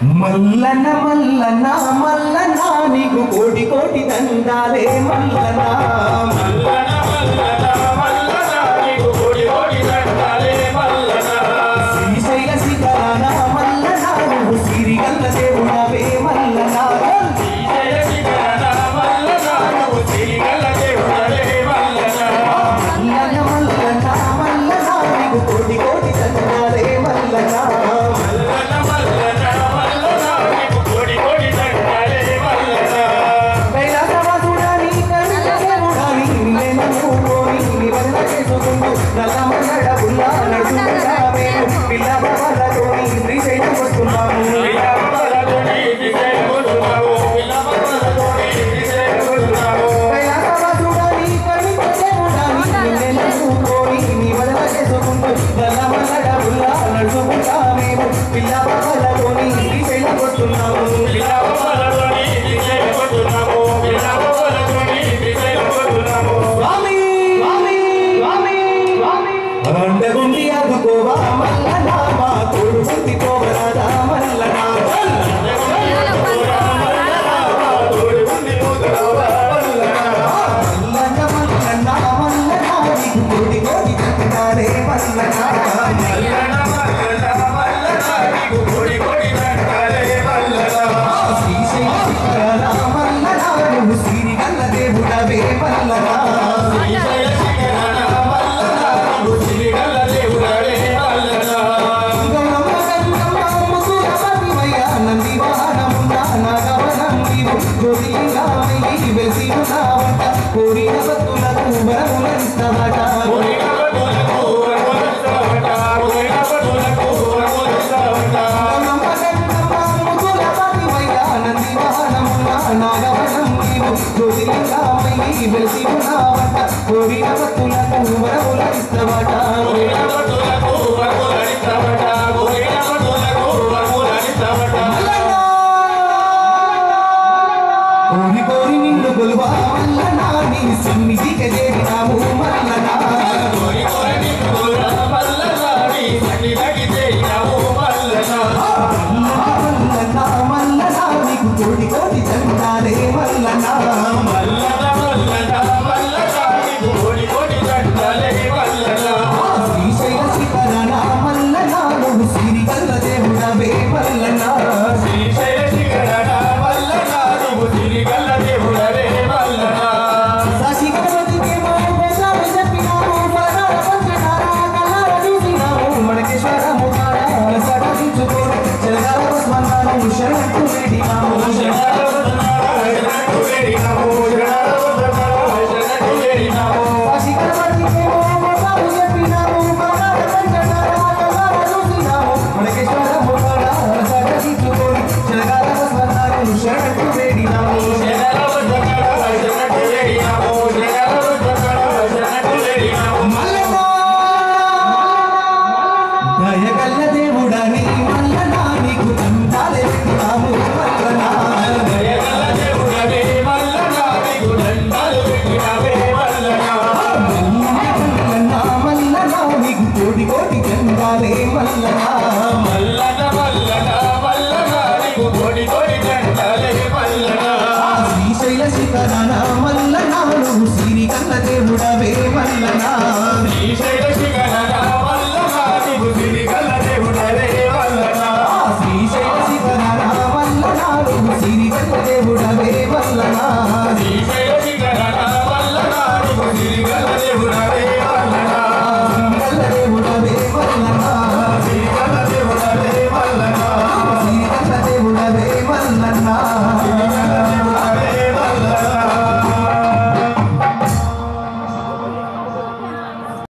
మల్లన మల్లన మల్లన నీకు కోటి కోటి దండాలే మల్లన శ్రీశైల శిఖరాన మల్లన నువ్వు సిరిగల్ల దేవుడవే మల్లన మల్లన మల్లన మల్లన నీకు కోటి కోటి దండాలే మల్లన కైలాసవాసుడాని కరుణాదేవుడాని నిన్నే నమ్ముకోని నీ వల్ల చేసుకుంటూ నల్లమల్లడ బుల్ల నడుచుకుంటామే పిల్ల బాబాలతోని శ్రీశైలం వస్తున్నాము కైలాసవాసుడాని కరుణాదేవుడాని నిన్నే నమ్ముకోని నీ వల్ల చేసుకుంటూ నల్లమల్లడ బుల్ల నడుచుకుంటామే పిల్ల బాబాలతోని శ్రీశైలం వస్తున్నాము స్వామి స్వామి స్వామి స్వామి అండగుండి అదుకోవా మల్లనా మా తోడు బుద్ధి పోవరాదా మల్లనా మల్లన మల్లన మల్లనా నీకు కోటి కోటి కట్టారే మల్లనా శ్రీశైల శిఖరాన మల్లనా నువ్వు శ్రీగల్ల దేవుడవే మల్లనా గౌరమ్మ గంగమ్మ ముసుర పతిమయ్య నంది వాహనమున్న నాగవనం నీవు జ్యోతిలింగమయ్యి వెలిసి ఉన్నావంట కోరిన భక్తులకు వరములనిస్తావట గౌరమ్మ గంగమ్మ ముసుర పతిమయ్య నంది వాహనమున్న నాగవనం నీవు జ్యోతిలింగమయ్యి వెలిసి ఉన్నావంట కోరిన భక్తులకు వరములనిస్తావట కోరి కోరి నిన్ను కొలువా మల్లనా నీ సన్నిధికి చేరినాము మల్లనా మల్లనా మల్లనా నీకు కోటి కోటి చందాలే మల్లనా శ్రీశైల శిఖరణ మల్లనా నువ్వు శ్రీకల్ల దేవుడవే మల్లనా సాక్షి గణపతికి మనం వేషాలు చెప్పినాము ఫలనాల పంచదార కల్లార చూసినాము మనకేశ్వరము కాడ సాధించుకోరు జలగాల స్మరణాలు శరణు